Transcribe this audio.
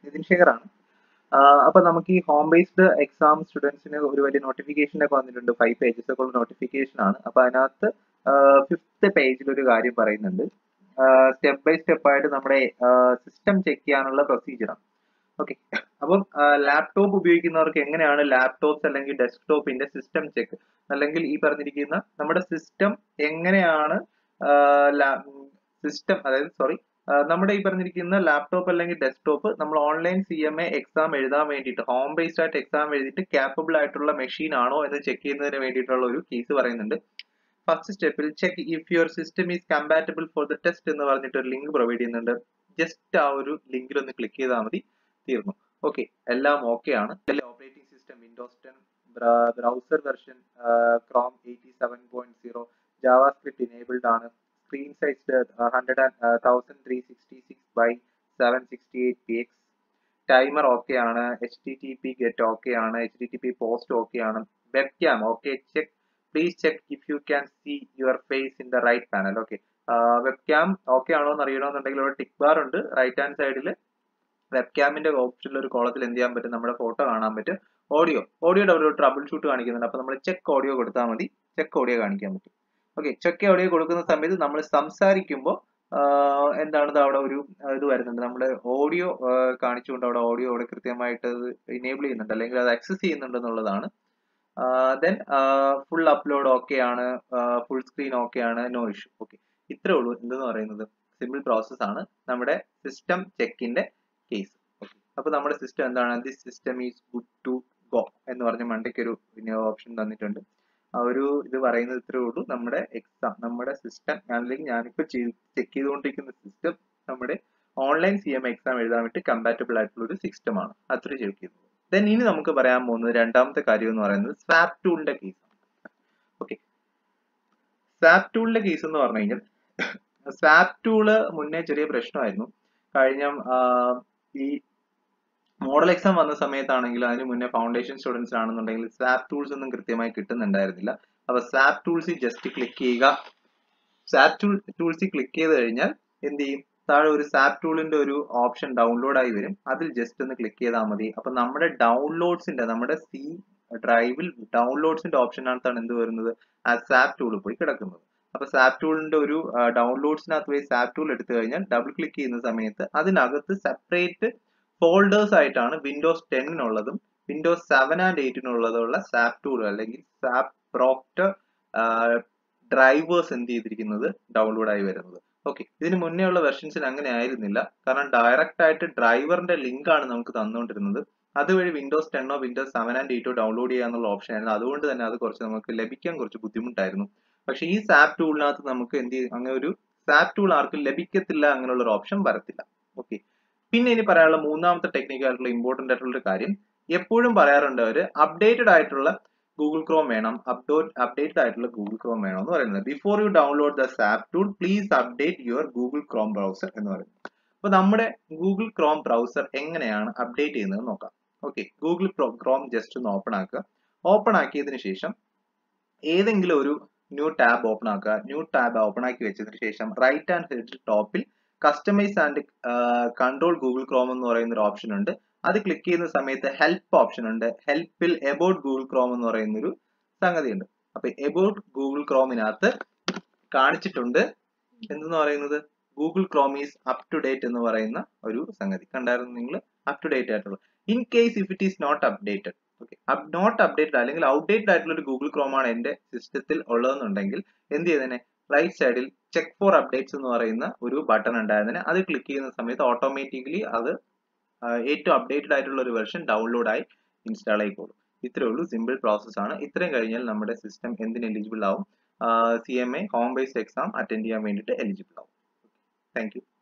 നിതിൻ ശേഖറാണ് അപ്പൊ നമുക്ക് ഈ ഹോം ബേസ്ഡ് എക്സാം സ്റ്റുഡൻസിന് ഒരു വലിയ നോട്ടിഫിക്കേഷൻ ഒക്കെ വന്നിട്ടുണ്ട് ഫൈവ് പേജസ് ഒക്കെ ഉള്ള നോട്ടിഫിക്കേഷൻ ആണ് അപ്പൊ അതിനകത്ത് ഫിഫ്ത്ത് പേജിൽ ഒരു കാര്യം പറയുന്നുണ്ട് സ്റ്റെപ്പ് ബൈ സ്റ്റെപ്പ് ആയിട്ട് നമ്മുടെ സിസ്റ്റം ചെക്ക് ചെയ്യാനുള്ള പ്രൊസീജിയറാണ് ഓക്കെ അപ്പം ലാപ്ടോപ്പ് ഉപയോഗിക്കുന്നവർക്ക് എങ്ങനെയാണ് ലാപ്ടോപ്സ് അല്ലെങ്കിൽ ഡെസ്ക്ടോപ്പിന്റെ സിസ്റ്റം ചെക്ക് അല്ലെങ്കിൽ ഈ പറഞ്ഞിരിക്കുന്ന നമ്മുടെ സിസ്റ്റം എങ്ങനെയാണ് സിസ്റ്റം അതായത് സോറി നമ്മുടെ ഈ പറഞ്ഞിരിക്കുന്ന ലാപ്ടോപ്പ് അല്ലെങ്കിൽ ഡെസ്ക്ടോപ്പ് നമ്മൾ online C M A exam എഴുതാൻ വേണ്ടിയിട്ട് ഹോം ബേസ്ഡ് ആയിട്ട് എക്സാം എഴുതിയിട്ട് ക്യാപ്പബിൾ ആയിട്ടുള്ള മെഷീൻ ആണോ എന്ന് ചെക്ക് ചെയ്യുന്നതിന് വേണ്ടിയിട്ടുള്ള ഒരു കേസ് പറയുന്നുണ്ട് ഫസ്റ്റ് സ്റ്റെപ്പിൽ check if your system is compatible for the test എന്ന് പറഞ്ഞിട്ട് ഒരു ലിങ്ക് പ്രൊവൈഡ് ചെയ്യുന്നുണ്ട് ജസ്റ്റ് ആ ഒരു ലിങ്കിൽ ഒന്ന് ക്ലിക്ക് ചെയ്താൽ മതി തീർന്നു ഓക്കെ എല്ലാം ഓക്കെ ആണ് operating system Windows ten browser version Chrome eighty seven point zero JavaScript enabled ആണ് screen size hundred and thousand three sixty six by seven sixty eight P X timer okay ആണ് H T T P get okay ആണ് H T T P post okay ആണ് webcam okay check please check if you can see your face in the right panel okay webcam okay ആണോ എന്ന് അറിയണമെന്നുണ്ടെങ്കിൽ ഇവിടെ tick bar ഉണ്ട് right hand സൈഡിൽ വെബ് ക്യാമിന്റെ ഓപ്ഷനിൽ ഒരു കോളത്തിൽ എന്ത് ചെയ്യാൻ പറ്റും നമ്മുടെ ഫോട്ടോ കാണാൻ പറ്റും ഓഡിയോ ഓഡിയോയുടെ ഒരു ട്രബിൾ ഷൂട്ട് കാണിക്കുന്നുണ്ട് അപ്പൊ നമ്മൾ ചെക്ക് ഓഡിയോ കൊടുത്താൽ മതി ചെക്ക് ഓഡിയോ കാണിക്കാൻ പറ്റും ഓക്കെ ചെക്ക് ഓഡിയോ കൊടുക്കുന്ന സമയത്ത് നമ്മൾ സംസാരിക്കുമ്പോൾ എന്താണ് അവിടെ ഒരു ഇത് വരുന്നുണ്ട് നമ്മുടെ ഓഡിയോ കാണിച്ചുകൊണ്ട് അവിടെ ഓഡിയോ അവിടെ കൃത്യമായിട്ട് ഇനേബിൾ ചെയ്യുന്നുണ്ട് അല്ലെങ്കിൽ അത് ആക്സസ് ചെയ്യുന്നുണ്ട് എന്നുള്ളതാണ് ദെൻ ഫുൾ അപ്ലോഡ് ഓക്കെ ആണ് ഫുൾ സ്ക്രീൻ ഓക്കെ ആണ് നോ ഇഷ്യൂ ഓക്കെ ഇത്രേ ഉള്ളൂ എന്തെന്ന് പറയുന്നത് സിമ്പിൾ പ്രോസസ് ആണ് നമ്മുടെ സിസ്റ്റം ചെക്കിന്റെ കേസ് ഓക്കെ അപ്പൊ നമ്മുടെ സിസ്റ്റം എന്താണ് this system is good to go എന്ന് പറഞ്ഞ മണ്ടയ്ക്ക് ഒരു ഓപ്ഷൻ തന്നിട്ടുണ്ട് ആ ഒരു ഇത് പറയുന്നത് ഇത്രേ ഉള്ളൂ നമ്മുടെ എക്സാം നമ്മുടെ സിസ്റ്റം അല്ലെങ്കിൽ ഞാനിപ്പോൾ ചെക്ക് ചെയ്തുകൊണ്ടിരിക്കുന്ന സിസ്റ്റം നമ്മുടെ ഓൺലൈൻ സി എം എക്സാം എഴുതാൻ വേണ്ടി കമ്പാറ്റബിൾ ആയിട്ടുള്ള ഒരു സിസ്റ്റം ആണ് അത്ര ചെക്ക് ചെയ്തത് ദെൻ ഇനി നമുക്ക് പറയാൻ പോകുന്നത് രണ്ടാമത്തെ കാര്യം എന്ന് പറയുന്നത് സ്വാപ്പ് ടൂളിന്റെ കേസ് ഓക്കെ സ്വാപ്പ് ടൂളിന്റെ കേസ് എന്ന് പറഞ്ഞു കഴിഞ്ഞാൽ സ്വാപ്പ് ടൂള് മുന്നേ ചെറിയ പ്രശ്നമായിരുന്നു കഴിഞ്ഞ ഈ മോഡൽ എക്സാം വന്ന സമയത്താണെങ്കിൽ അതിന് മുന്നേ ഫൗണ്ടേഷൻ സ്റ്റുഡൻസ് ആണെന്നുണ്ടെങ്കിൽ സ്വാപ്പ് ടൂൾസ് ഒന്നും കൃത്യമായി കിട്ടുന്നുണ്ടായിരുന്നില്ല അപ്പൊ സ്വാപ്പ് ടൂൾസിൽ ജസ്റ്റ് ക്ലിക്ക് ചെയ്യുക സ്വാപ്പ് ടൂൾ ടൂൾസിൽ ക്ലിക്ക് ചെയ്ത് കഴിഞ്ഞാൽ എന്ത് ചെയ്യും താഴെ ഒരു സാപ്പ് ടൂളിന്റെ ഒരു ഓപ്ഷൻ ഡൗൺലോഡ് ആയി വരും അതിൽ ജസ്റ്റ് ഒന്ന് ക്ലിക്ക് ചെയ്താൽ മതി അപ്പൊ നമ്മുടെ ഡൗൺലോഡ്സിന്റെ നമ്മുടെ സി ഡ്രൈവിൽ ഡൗൺലോഡ്സിന്റെ ഓപ്ഷനകത്താണ് എന്ത് വരുന്നത് ആ സാപ്പ് ടൂൾ പോയി കിടക്കുന്നത് അപ്പൊ സാപ്പ് ടൂളിന്റെ ഒരു ഡൗൺലോഡ്സിനകത്ത് പോയി സാപ്പ് ടൂൾ എടുത്തു കഴിഞ്ഞാൽ ഡബിൾ ക്ലിക്ക് ചെയ്യുന്ന സമയത്ത് അതിനകത്ത് സെപ്പറേറ്റ് ഫോൾഡേഴ്സ് ആയിട്ടാണ് വിൻഡോസ് ടെന്നിനുള്ളതും വിൻഡോസ് സെവൻ ആൻഡ് എയ്റ്റിനുള്ളതുള്ള സാപ്പ് ടൂൾ അല്ലെങ്കിൽ സാപ്പ് പ്രോക്ടർ ഡ്രൈവേഴ്സ് എന്ത് ചെയ്തിരിക്കുന്നത് ഡൗൺലോഡ് ആയി വരുന്നത് ഓക്കെ ഇതിന് മുന്നേ ഉള്ള വെർഷൻസിൽ അങ്ങനെ ആയിരുന്നില്ല കാരണം ഡയറക്റ്റ് ആയിട്ട് ഡ്രൈവറിന്റെ ലിങ്ക് ആണ് നമുക്ക് തന്നുകൊണ്ടിരുന്നത് അതുവഴി വിൻഡോസ് ടെന്നോ വിൻഡോസ് സെവൻ ആൻഡ് എയ്റ്റോ ഡൗൺലോഡ് ചെയ്യാന്നുള്ള ഓപ്ഷൻ ആയിരുന്നു അതുകൊണ്ട് തന്നെ അത് കുറച്ച് നമുക്ക് ലഭിക്കാൻ കുറച്ച് ബുദ്ധിമുട്ടായിരുന്നു പക്ഷേ ഈ സാപ്പ് ടൂളിനകത്ത് നമുക്ക് എന്ത് അങ്ങനെ ഒരു സാപ്പ് ടൂൾ ആർക്കും ലഭിക്കത്തില്ല അങ്ങനെയുള്ള ഒരു ഓപ്ഷൻ വരത്തില്ല ഓക്കെ പിന്നെ ഇനി പറയാനുള്ള മൂന്നാമത്തെ ടെക്നിക്കായിട്ടുള്ള ഇമ്പോർട്ടന്റ് ആയിട്ടുള്ള ഒരു കാര്യം എപ്പോഴും പറയാറുണ്ട് അവര് അപ്ഡേറ്റഡ് ആയിട്ടുള്ള ഗൂഗിൾ ക്രോം വേണം അപ്ഡേറ്റ് അപ്ഡേറ്റഡ് ആയിട്ടുള്ള ഗൂഗിൾ ക്രോം വേണം എന്ന് പറയുന്നത് before you download the swap tool please update your Google Chrome browser എന്ന് പറയുന്നത് അപ്പൊ നമ്മുടെ ഗൂഗിൾ ക്രോം ബ്രൗസർ എങ്ങനെയാണ് അപ്ഡേറ്റ് ചെയ്യുന്നത് നോക്കാം ഓക്കെ ഗൂഗിൾ ക്രോം ജസ്റ്റ് ഒന്ന് ഓപ്പൺ ആക്കുക ഓപ്പൺ ആക്കിയതിനു ശേഷം ഏതെങ്കിലും ഒരു ന്യൂ ടാബ് ഓപ്പൺ ആക്കുക ന്യൂ ടാബ് ഓപ്പൺ ആക്കി വെച്ചതിന് ശേഷം റൈറ്റ് ഹാൻഡ് സൈഡിൽ ടോപ്പിൽ customise and control Google Chrome എന്ന് പറയുന്ന ഒരു ഓപ്ഷൻ ഉണ്ട് അത് ക്ലിക്ക് ചെയ്യുന്ന സമയത്ത് ഹെൽപ്പ് ഓപ്ഷൻ ഉണ്ട് ഹെൽപ്പിൽ എബൌട്ട് ഗൂഗിൾ ക്രോം എന്ന് പറയുന്ന ഒരു സംഗതി ഉണ്ട് അപ്പൊ എബൌട്ട് ഗൂഗിൾ ക്രോമിനകത്ത് കാണിച്ചിട്ടുണ്ട് എന്തെന്ന് പറയുന്നത് Google Chrome is up to date എന്ന് പറയുന്ന ഒരു സംഗതി കണ്ടായിരുന്നു നിങ്ങൾ അപ് ടു ഡേറ്റ് ആയിട്ടുള്ള in case if it is not updated okay not updated അല്ലെങ്കിൽ ഔട്ട്ഡേറ്റഡ് ആയിട്ടുള്ള ഒരു ഗൂഗിൾ ക്രോം ആണ് എന്റെ സിസ്റ്റത്തിൽ ഉള്ളതെന്നുണ്ടെങ്കിൽ എന്ത് ചെയ്തേനെ റൈറ്റ് സൈഡിൽ ചെക്ക് ഫോർ അപ്ഡേറ്റ്സ് എന്ന് പറയുന്ന ഒരു ബട്ടൺ ഉണ്ടായതിന് അത് ക്ലിക്ക് ചെയ്യുന്ന സമയത്ത് ഓട്ടോമാറ്റിക്കലി അത് ഏറ്റവും അപ്ഡേറ്റഡ് ആയിട്ടുള്ള ഒരു വെർഷൻ ഡൗൺലോഡ് ആയി ഇൻസ്റ്റാൾ ആയിക്കോളും ഇത്രേ ഉള്ളൂ സിമ്പിൾ പ്രോസസ് ആണ് ഇത്രയും കഴിഞ്ഞാൽ നമ്മുടെ സിസ്റ്റം എന്തിന് എലിജിബിൾ ആവും C M A home based exam attend ചെയ്യാൻ വേണ്ടിയിട്ട് എലിജിബിൾ ആവും താങ്ക് യു